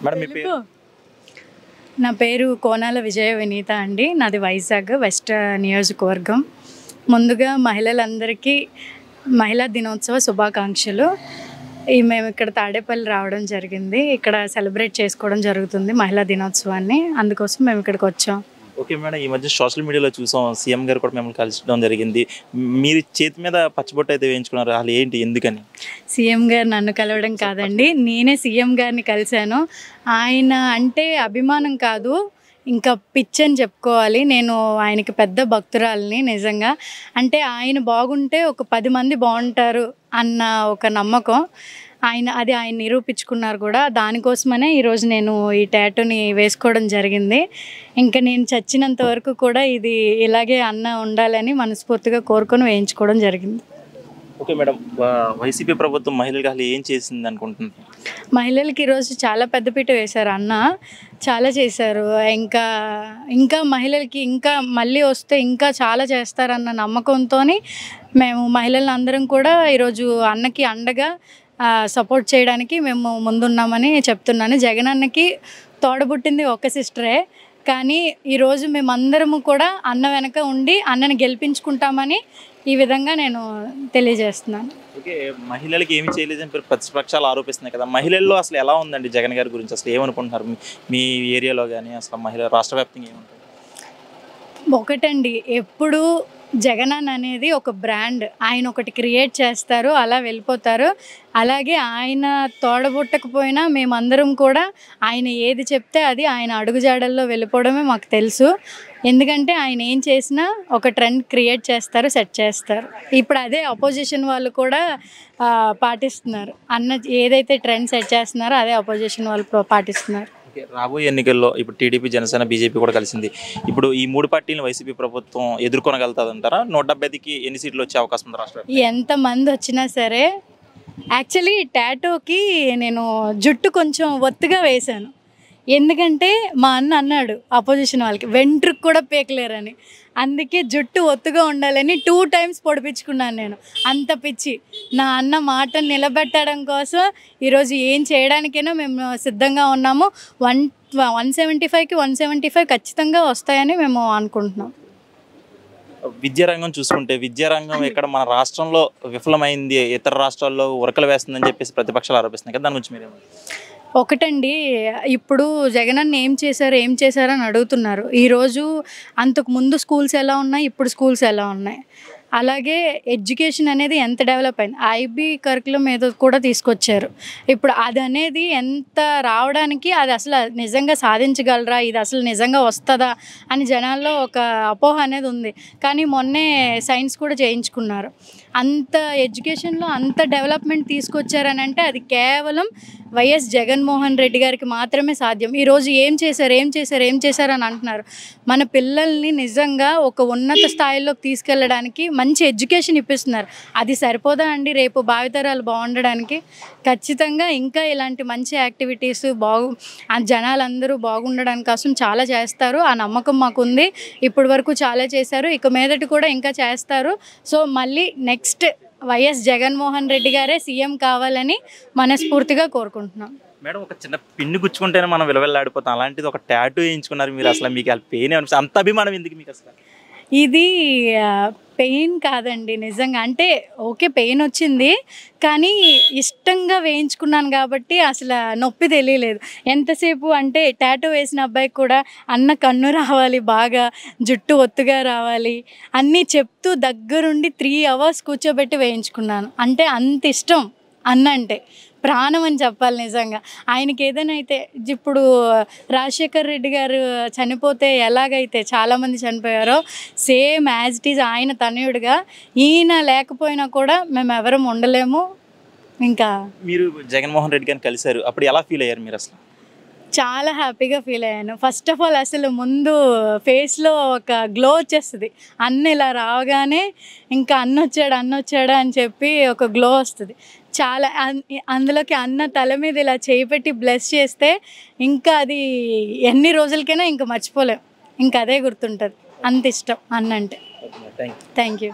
Madam మీ పేరు నా పేరు కోనాల విజయ వినీత అండి నాది వైజాగ్ వెస్ట్ నియోజకవర్గం ముందుగా మహిళలందరికీ మహిళా దినోత్సవ శుభాకాంక్షలు ఈ మేము ఇక్కడ తాడేపల్లి రావడం జరిగింది ఇక్కడ సెలబ్రేట్ చేసుకోవడం జరుగుతుంది మహిళా దినోత్సవాన్ని అందుకోసం మేము ఇక్కడికి వచ్చాం ఓకే మేడం ఈ మధ్య సోషల్ మీడియాలో చూసాం సీఎం గారు కూడా మిమ్మల్ని కలిసడం జరిగింది మీరు చేతి మీద పచ్చబొట్టు అయితే వేయించుకున్నారు అసలు ఏంటి ఎందుకని సీఎం గారు నన్ను కలవడం కాదండి నేనే సీఎం గారిని కలిశాను ఆయన అంటే అభిమానం కాదు ఇంకా పిచ్ అని చెప్పుకోవాలి నేను ఆయనకి పెద్ద భక్తురాలని నిజంగా అంటే ఆయన బాగుంటే ఒక పది మంది బాగుంటారు అన్న ఒక నమ్మకం ఆయన అది ఆయన నిరూపించుకున్నారు కూడా దానికోసమనే ఈరోజు నేను ఈ టాటూని వేసుకోవడం జరిగింది ఇంకా నేను చచ్చినంత వరకు కూడా ఇది ఇలాగే అన్న ఉండాలని మనస్ఫూర్తిగా కోరుకొని వేయించుకోవడం జరిగింది ఓకే మేడం వా- వైసీపీ ప్రభుత్వం మహిళలకు అసలు ఏం చేసింది అనుకుంటున్నారు మహిళలకి ఈరోజు చాలా పెద్దపీట వేశారు అన్న చాలా చేశారు ఇంకా ఇంకా మహిళలకి ఇంకా మళ్ళీ వస్తే ఇంకా చాలా చేస్తారన్న నమ్మకంతో మేము మహిళలు అందరం కూడా ఈరోజు అన్నకి అండగా సపోర్ట్ చేయడానికి మేము ముందున్నామని చెప్తున్నాను జగన్ అన్నకి తోడబుట్టింది ఒక సిస్టరే కానీ ఈరోజు మేమందరము కూడా అన్న వెనక ఉండి అన్నని గెలిపించుకుంటామని ఈ విధంగా నేను తెలియజేస్తున్నాను ఓకే మహిళలకి ఏమి చేయలేదని చెప్పి ప్రతిపక్షాలు ఆరోపిస్తున్నాయి కదా మహిళల్లో అసలు ఎలా ఉందండి జగన్ గారి గురించి అసలు ఏమనుకుంటున్నారు మీ- మీ ఏరియాలో కానీ అసలు మహిళ రాష్ట్ర వ్యాప్తంగా ఏమంటారు ఒకటండి ఎప్పుడు జగనన్న అనేది ఒక బ్రాండ్ ఆయన ఒకటి క్రియేట్ చేస్తారు అలా వెళ్ళిపోతారు అలాగే ఆయన తోడబుట్టకపోయినా మేమందరం కూడా ఆయన ఏది చెప్తే అది ఆయన అడుగుజాడల్లో వెళ్ళిపోవడమే మాకు తెలుసు ఎందుకంటే ఆయన ఏం చేసినా ఒక ట్రెండ్ క్రియేట్ చేస్తారు సెట్ చేస్తారు ఇప్పుడు అదే అపోజిషన్ వాళ్ళు కూడా ఆ, పాటిస్తున్నారు అన్న ఏదైతే ట్రెండ్ సెట్ చేస్తున్నారో అదే అపోజిషన్ వాళ్ళు పా- పాటిస్తున్నారు ఓకే రాబోయే ఎన్నికల్లో ఇప్పుడు టీడీపీ జనసేన బీజేపీ కూడా కలిసింది ఇప్పుడు ఈ మూడు పార్టీలను వైసీపీ ప్రభుత్వం ఎదుర్కొనగలుగుతుందంటారా నూట డెబ్బైకి ఎన్ని సీట్లు వచ్చే అవకాశం ఉంది రాష్ట్ర వ్యాప్తంగా? ఎంతమంది వచ్చినా సరే యాక్చువల్లీ టాటోకి నేను జుట్టు కొంచెం ఒత్తుగా వేశాను ఎందుకంటే మా అన్న అన్నాడు అపోజిషన్ వాళ్ళకి వెంట్రుకు కూడా పీకలేరని అందుకే జుట్టు ఒత్తుగా ఉండాలని టూ టైమ్స్ పొడిపించుకున్నాను నేను అంత పిచ్చి నా అన్న మాటను నిలబెట్టడం కోసం ఈరోజు ఏం చేయడానికైనా మేము సిద్ధంగా ఉన్నాము వన్ వన్ సెవెంటీ ఫైవ్కి వన్ సెవెంటీ ఫైవ్ ఖచ్చితంగా వస్తాయని మేము అనుకుంటున్నాం విద్యారంగం చూసుకుంటే విద్యారంగం ఇక్కడ మన రాష్ట్రంలో విఫలమైంది ఇతర రాష్ట్రాల్లో ఉరకలు వేస్తుందని చెప్పేసి ప్రతిపక్షాలు ఆరోపిస్తున్నాయి కదా దాని గురించి మీరేమంటారు ఒకటండి ఇప్పుడు జగనన్న ఏం చేశారు ఏం చేశారు అని అడుగుతున్నారు ఈరోజు అంతకు ముందు స్కూల్స్ ఎలా ఉన్నాయి ఇప్పుడు స్కూల్స్ ఎలా ఉన్నాయి అలాగే ఎడ్యుకేషన్ అనేది ఎంత డెవలప్ అయింది ఐబీ కరికులం ఏదో కూడా తీసుకొచ్చారు ఇప్పుడు అది అనేది ఎంత రావడానికి అది అసలు నిజంగా సాధించగలరా ఇది అసలు నిజంగా వస్తుందా అని జనాల్లో ఒక అపోహ అనేది ఉంది కానీ మొన్నే సైన్స్ కూడా చేయించుకున్నారు అంత ఎడ్యుకేషన్లో అంత డెవలప్మెంట్ తీసుకొచ్చారని అంటే అది కేవలం వైఎస్ జగన్మోహన్ రెడ్డి గారికి మాత్రమే సాధ్యం ఈరోజు ఏం చేశారు ఏం చేశారు ఏం చేశారు అని అంటున్నారు మన పిల్లల్ని నిజంగా ఒక ఉన్నత స్థాయిలోకి తీసుకెళ్ళడానికి మంచి ఎడ్యుకేషన్ ఇప్పిస్తున్నారు అది సరిపోదా అండి రేపు భావితరాలు బాగుండడానికి ఖచ్చితంగా ఇంకా ఇలాంటి మంచి యాక్టివిటీస్ బాగు ఆ జనాలందరూ బాగుండడానికి కోసం చాలా చేస్తారు ఆ నమ్మకం మాకుంది ఇప్పటి వరకు చాలా చేశారు ఇక మీదటి కూడా ఇంకా చేస్తారు సో మళ్ళీ నెక్స్ట్ వైఎస్ జగన్మోహన్ రెడ్డి గారే సీఎం కావాలని మనస్ఫూర్తిగా కోరుకుంటున్నాం మేడం ఒక చిన్న పిన్ను గుచ్చుకుంటేనే మనం విలువెల్లాడిపోతాం అలాంటిది ఒక టాటూ వేయించుకున్నారు మీరు అసలు మీకు అది పెయిన్ అనిపిస్తుంది అంత అభిమానం ఎందుకు మీకు అసలు ఇది పెయిన్ కాదండి నిజంగా అంటే ఓకే పెయిన్ వచ్చింది కానీ ఇష్టంగా వేయించుకున్నాను కాబట్టి అసలు నొప్పి తెలియలేదు ఎంతసేపు అంటే టాటూ వేసిన అబ్బాయికి కూడా అన్న కన్ను రావాలి బాగా జుట్టు ఒత్తుగా రావాలి అన్నీ చెప్తూ దగ్గరుండి త్రీ అవర్స్ కూర్చోబెట్టి వేయించుకున్నాను అంటే అంత ఇష్టం అన్న అంటే ప్రాణం అని చెప్పాలి నిజంగా ఆయనకి ఏదైనా అయితే ఇప్పుడు రాజశేఖర్ రెడ్డి గారు చనిపోతే ఎలాగైతే చాలామంది చనిపోయారో సేమ్ యాజ్ ఇట్ ఈజ్ ఆయన తనయుడిగా ఈయన లేకపోయినా కూడా మేము ఎవరం ఉండలేము ఇంకా మీరు జగన్మోహన్ రెడ్డి గారిని కలిశారు అప్పుడు ఎలా ఫీల్ అయ్యారు మీరు అసలు చాలా హ్యాపీగా ఫీల్ అయ్యాను ఫస్ట్ ఆఫ్ ఆల్ అసలు ముందు ఫేస్లో ఒక గ్లో వచ్చేస్తుంది అన్న ఇలా రావగానే ఇంకా అన్న వచ్చాడు అన్న వచ్చాడు అని చెప్పి ఒక గ్లో వస్తుంది చాలా అన్- అందులోకి అన్న తల మీద ఇలా చేయి పెట్టి బ్లెస్ చేస్తే ఇంకా అది ఎన్ని రోజులకైనా ఇంకా మర్చిపోలేం ఇంకా అదే గుర్తుంటుంది అంత ఇష్టం అన్న అంటే థ్యాంక్ యూ థ్యాంక్ యూ